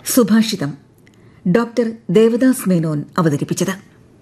സുഭാഷിതം ഡോക്ടർ ദേവദാസ് മേനോൻ അവതരിപ്പിച്ചത്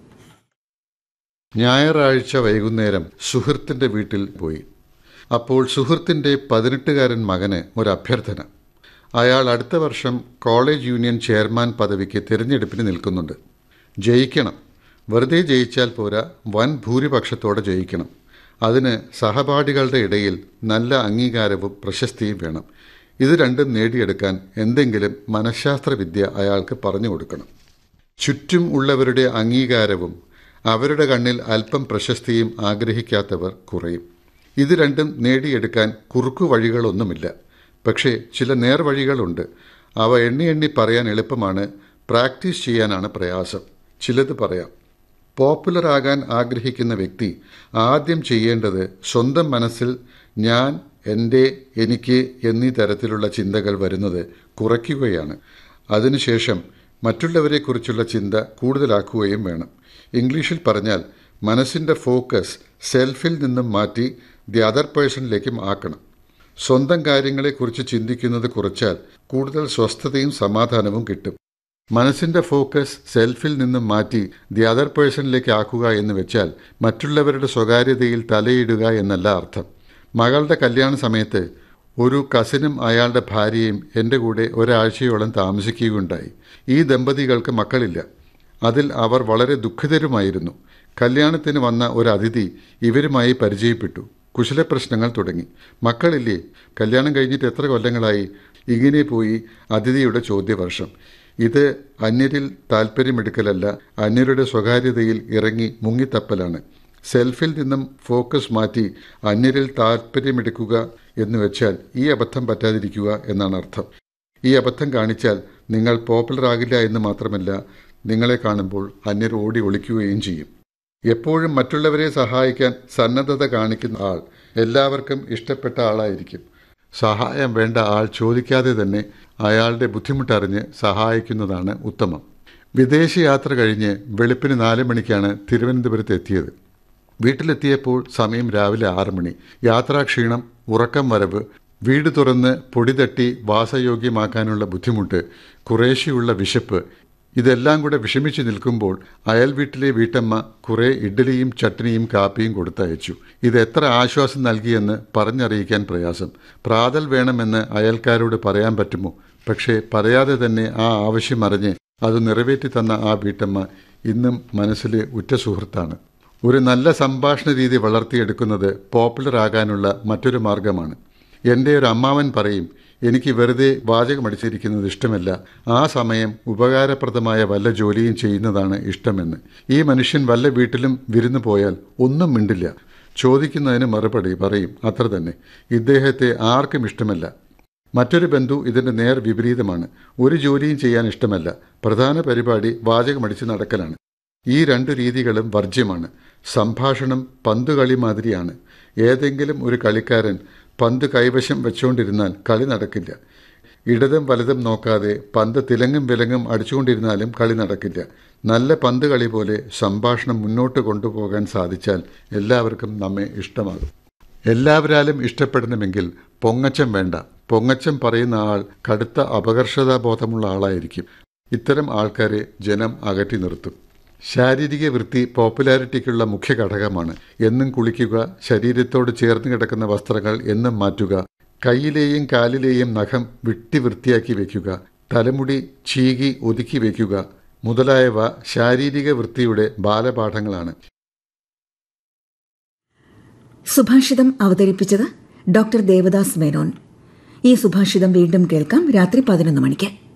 ഞായറാഴ്ച വൈകുന്നേരം സുഹൃത്തിന്റെ വീട്ടിൽ പോയി അപ്പോൾ സുഹൃത്തിന്റെ പതിനെട്ടുകാരൻ മകന് ഒരു അഭ്യർത്ഥന അയാൾ അടുത്ത വർഷം കോളേജ് യൂണിയൻ ചെയർമാൻ പദവിക്ക് തിരഞ്ഞെടുപ്പിന് നിൽക്കുന്നുണ്ട് ജയിക്കണം വെറുതെ ജയിച്ചാൽ പോരാ വൻ ഭൂരിപക്ഷത്തോടെ ജയിക്കണം അതിന് സഹപാഠികളുടെ ഇടയിൽ നല്ല അംഗീകാരവും പ്രശസ്തിയും വേണം ഇത് രണ്ടും നേടിയെടുക്കാൻ എന്തെങ്കിലും മനഃശാസ്ത്ര വിദ്യ അയാൾക്ക് പറഞ്ഞു കൊടുക്കണം ചുറ്റും ഉള്ളവരുടെ അംഗീകാരവും അവരുടെ കണ്ണിൽ അല്പം പ്രശസ്തിയും ആഗ്രഹിക്കാത്തവർ കുറയും ഇത് രണ്ടും നേടിയെടുക്കാൻ കുറുക്കു വഴികളൊന്നുമില്ല പക്ഷേ ചില നേർവഴികളുണ്ട് അവ എണ്ണി എണ്ണി പറയാൻ എളുപ്പമാണ് പ്രാക്ടീസ് ചെയ്യാനാണ് പ്രയാസം ചിലത് പറയാം പോപ്പുലർ ആകാൻ ആഗ്രഹിക്കുന്ന വ്യക്തി ആദ്യം ചെയ്യേണ്ടത് സ്വന്തം മനസ്സിൽ ഞാൻ എൻ്റെ എനിക്ക് എന്നീ തരത്തിലുള്ള ചിന്തകൾ വരുന്നത് കുറയ്ക്കുകയാണ് അതിനുശേഷം മറ്റുള്ളവരെക്കുറിച്ചുള്ള ചിന്ത കൂടുതലാക്കുകയും വേണം ഇംഗ്ലീഷിൽ പറഞ്ഞാൽ മനസ്സിൻ്റെ ഫോക്കസ് സെൽഫിൽ നിന്നും മാറ്റി ദി അതർ പേഴ്സണിലേക്കും ആക്കണം സ്വന്തം കാര്യങ്ങളെക്കുറിച്ച് ചിന്തിക്കുന്നത് കുറച്ചാൽ കൂടുതൽ സ്വസ്ഥതയും സമാധാനവും കിട്ടും മനസ്സിന്റെ ഫോക്കസ് സെൽഫിൽ നിന്നും മാറ്റി ദി അതർ പേഴ്സണിലേക്ക് ആക്കുക എന്ന് വെച്ചാൽ മറ്റുള്ളവരുടെ സ്വകാര്യതയിൽ തലയിടുക എന്നല്ല അർത്ഥം മകളുടെ കല്യാണ സമയത്ത് ഒരു കസിനും അയാളുടെ ഭാര്യയും എൻ്റെ കൂടെ ഒരാഴ്ചയോളം താമസിക്കുകയുണ്ടായി ഈ ദമ്പതികൾക്ക് മക്കളില്ല അതിൽ അവർ വളരെ ദുഃഖിതരുമായിരുന്നു കല്യാണത്തിന് വന്ന ഒരു അതിഥി ഇവരുമായി പരിചയപ്പെട്ടു കുശലപ്രശ്നങ്ങൾ തുടങ്ങി മക്കളില്ലേ കല്യാണം കഴിഞ്ഞിട്ട് എത്ര കൊല്ലങ്ങളായി ഇങ്ങനെ പോയി അതിഥിയുടെ ചോദ്യവർഷം ഇത് അന്യരിൽ താല്പര്യമെടുക്കലല്ല അന്യരുടെ സ്വകാര്യതയിൽ ഇറങ്ങി മുങ്ങിത്തപ്പലാണ് സെൽഫിൽ നിന്നും ഫോക്കസ് മാറ്റി അന്യരിൽ താല്പര്യമെടുക്കുക എന്ന് വെച്ചാൽ ഈ അബദ്ധം പറ്റാതിരിക്കുക എന്നാണ് അർത്ഥം ഈ അബദ്ധം കാണിച്ചാൽ നിങ്ങൾ പോപ്പുലർ ആകില്ല എന്ന് മാത്രമല്ല നിങ്ങളെ കാണുമ്പോൾ അന്യർ ഓടി ഒളിക്കുകയും ചെയ്യും എപ്പോഴും മറ്റുള്ളവരെ സഹായിക്കാൻ സന്നദ്ധത കാണിക്കുന്ന ആൾ എല്ലാവർക്കും ഇഷ്ടപ്പെട്ട ആളായിരിക്കും സഹായം വേണ്ട ആൾ ചോദിക്കാതെ തന്നെ അയാളുടെ ബുദ്ധിമുട്ടറിഞ്ഞ് സഹായിക്കുന്നതാണ് ഉത്തമം വിദേശയാത്ര കഴിഞ്ഞ് വെളുപ്പിന് നാല് മണിക്കാണ് തിരുവനന്തപുരത്ത് എത്തിയത് വീട്ടിലെത്തിയപ്പോൾ സമയം രാവിലെ ആറ് മണി യാത്രാക്ഷീണം ഉറക്കം വരവ് വീട് തുറന്ന് പൊടി തട്ടി വാസയോഗ്യമാക്കാനുള്ള ബുദ്ധിമുട്ട് കുറേശ്ശെയുള്ള വിശപ്പ് ഇതെല്ലാം കൂടെ വിഷമിച്ചു നിൽക്കുമ്പോൾ അയൽ വീട്ടിലെ വീട്ടമ്മ കുറെ ഇഡ്ഡലിയും ചട്നിയും കാപ്പിയും കൊടുത്തയച്ചു ഇത് എത്ര ആശ്വാസം നൽകിയെന്ന് പറഞ്ഞറിയിക്കാൻ പ്രയാസം പ്രാതൽ വേണമെന്ന് അയൽക്കാരോട് പറയാൻ പറ്റുമോ പക്ഷേ പറയാതെ തന്നെ ആ ആവശ്യം അറിഞ്ഞ് അത് നിറവേറ്റി തന്ന ആ വീട്ടമ്മ ഇന്നും മനസ്സിലെ ഉറ്റ സുഹൃത്താണ് ഒരു നല്ല സംഭാഷണ രീതി വളർത്തിയെടുക്കുന്നത് പോപ്പുലർ ആകാനുള്ള മറ്റൊരു മാർഗമാണ് എൻ്റെ ഒരു അമ്മാവൻ പറയും എനിക്ക് വെറുതെ വാചകമടിച്ചിരിക്കുന്നത് ഇഷ്ടമല്ല ആ സമയം ഉപകാരപ്രദമായ വല്ല ജോലിയും ചെയ്യുന്നതാണ് ഇഷ്ടമെന്ന് ഈ മനുഷ്യൻ വല്ല വീട്ടിലും വിരുന്നു പോയാൽ ഒന്നും മിണ്ടില്ല ചോദിക്കുന്നതിന് മറുപടി പറയും അത്ര തന്നെ ഇദ്ദേഹത്തെ ആർക്കും ഇഷ്ടമല്ല മറ്റൊരു ബന്ധു ഇതിന്റെ നേർ വിപരീതമാണ് ഒരു ജോലിയും ചെയ്യാൻ ഇഷ്ടമല്ല പ്രധാന പരിപാടി വാചകമടിച്ച് നടക്കലാണ് ഈ രണ്ടു രീതികളും വർജ്യമാണ് സംഭാഷണം പന്തുകളി മാതിരിയാണ് ഏതെങ്കിലും ഒരു കളിക്കാരൻ പന്ത് കൈവശം വെച്ചുകൊണ്ടിരുന്നാൽ കളി നടക്കില്ല ഇടതും വലതും നോക്കാതെ പന്ത് തിലങ്ങും വിലങ്ങും അടിച്ചുകൊണ്ടിരുന്നാലും കളി നടക്കില്ല നല്ല പന്ത് കളി പോലെ സംഭാഷണം മുന്നോട്ട് കൊണ്ടുപോകാൻ സാധിച്ചാൽ എല്ലാവർക്കും നമ്മെ ഇഷ്ടമാകും എല്ലാവരാലും ഇഷ്ടപ്പെടണമെങ്കിൽ പൊങ്ങച്ചം വേണ്ട പൊങ്ങച്ചം പറയുന്ന ആൾ കടുത്ത അപകർഷതാബോധമുള്ള ആളായിരിക്കും ഇത്തരം ആൾക്കാരെ ജനം അകറ്റി നിർത്തും ശാരീരിക വൃത്തി പോപ്പുലാരിറ്റിക്കുള്ള മുഖ്യ ഘടകമാണ് എന്നും കുളിക്കുക ശരീരത്തോട് ചേർന്ന് കിടക്കുന്ന വസ്ത്രങ്ങൾ എന്നും മാറ്റുക കൈയിലെയും കാലിലെയും നഖം വിട്ടി വൃത്തിയാക്കി വയ്ക്കുക തലമുടി ചീകി ഒതുക്കി വയ്ക്കുക മുതലായവ ശാരീരിക വൃത്തിയുടെ ബാലപാഠങ്ങളാണ് സുഭാഷിതം അവതരിപ്പിച്ചത് ഡോക്ടർ ദേവദാസ് മേനോൻ ഈ സുഭാഷിതം വീണ്ടും കേൾക്കാം രാത്രി പതിനൊന്ന് മണിക്ക്